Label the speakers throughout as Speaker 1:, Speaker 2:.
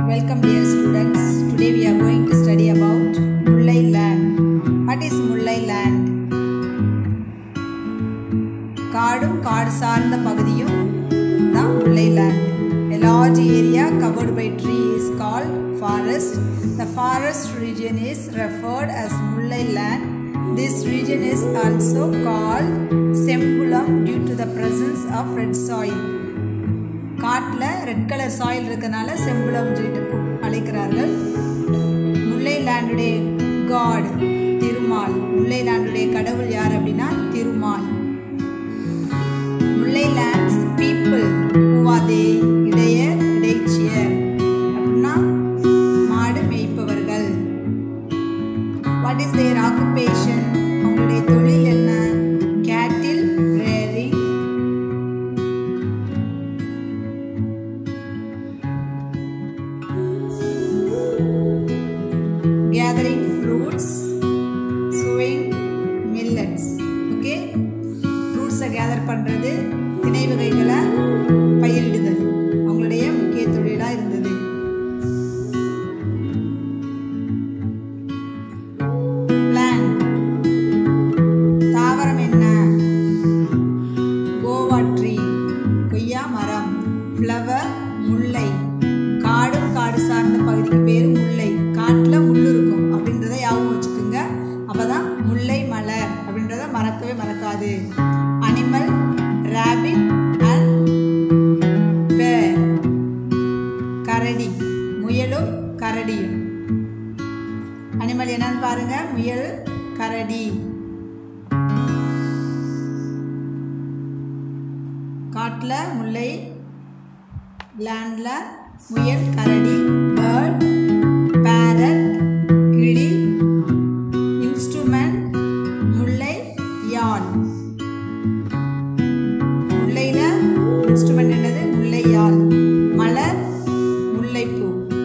Speaker 1: Welcome dear students. Today we are going to study about Mullai land. What is Mullai land? காடும் காடு சார்ந்த பகுதியும் தான் Mullai land. A large area covered by trees is called forest. The forest region is referred as Mullai land. This region is also called Sembulam due to the presence of red soil. காட்டில் red colour soil இருக்கனால செம்புலம் சொல்லிட்டு கூ- அழைக்கிறார்கள் முல்லை லேண்டுடைய God Thirumal முல்லை லேண்டுடைய கடவுள் யார் அப்படின்னா Thirumal Mullai lands people பூவாதே இடையர் இடைச்சியர் அப்படின்னா மாடு மேய்ப்பவர்கள் வாட் இஸ் தேர் ஆக்குபேஷன் அவங்களுடைய தொழில் என்ன cattle rearing gathering fruits, sowing millets. Okay ஃப்ரூட்ஸை கேதர் பண்ணுறது திணை வகைகளை பயிரிடுதல் அவங்களுடைய முக்கிய தொழிலாக இருந்தது பிளான் தாவரம் என்ன கோவா ட்ரீ கொய்யா மரம் ஃப்ளவர் முல்லை காடும் காடு சார்ந்த பகுதிக்கு பேர் முல்லை காட்டில் முள் இருக்கும் அப்படின்றத ஞாபகம் வச்சுக்கோங்க அப்பதான் முல்லை மலர் அப்படின்றத மறக்கவே மறக்காது அனிமல் ரேபிட் அண்ட் பேர் கரடி முயலும் கரடியும் அனிமல் என்னன்னு பாருங்க முயல் கரடி காட்டில் முல்லை லேண்டில் முயல் கரடி பேர்ட் பேரட் கிளி இன்ஸ்ட்ருமெண்ட் முல்லை யாழ் முல்லையில் இன்ஸ்ட்ருமெண்ட் என்னது முல்லை யாழ் மலர் முல்லைப்பூ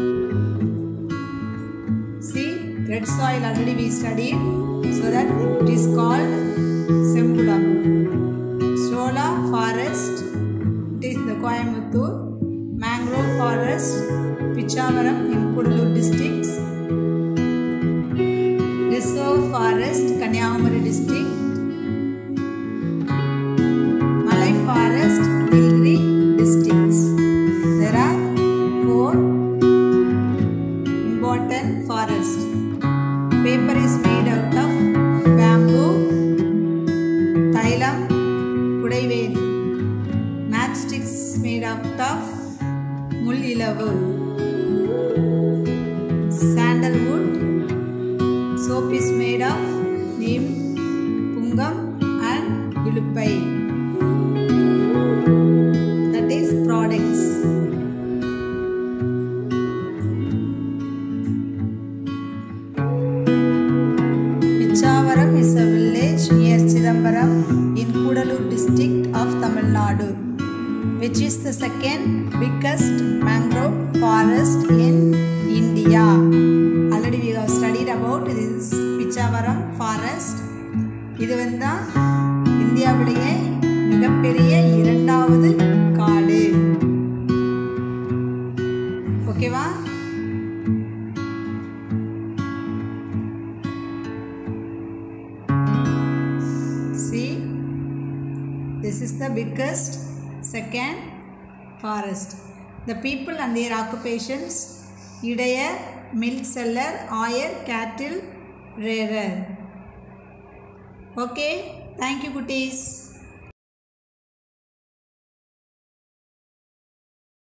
Speaker 1: See, red soil already we studied, so that it is called Sembulam. Sola forest, it is the Coimbatore. Mangrove forest, Pichavaram in Kudalur districts. Reserve forest, Kanyakumari district. Malay forest, Nilgiri districts. There are four important forest. Paper is made out of bamboo, thailam, kudaivel. Matchsticks made out of mullilavu. Sandalwood. Soap is made of neem, pungam and ilupai. That is products. Pichavaram is a village near Chidambaram in Kudalur district of Tamil Nadu, which is the second biggest mangrove forest in India. Already we have studied about this Pichavaram forest. இது வந்து இந்தியாவிலேயே மிகப்பெரிய இரண்டாவது காடு ஓகேவா See, this is the biggest second forest. The people and their occupations இடையர் milk seller ஆயர் cattle rarer okay thank you குட்டீஸ்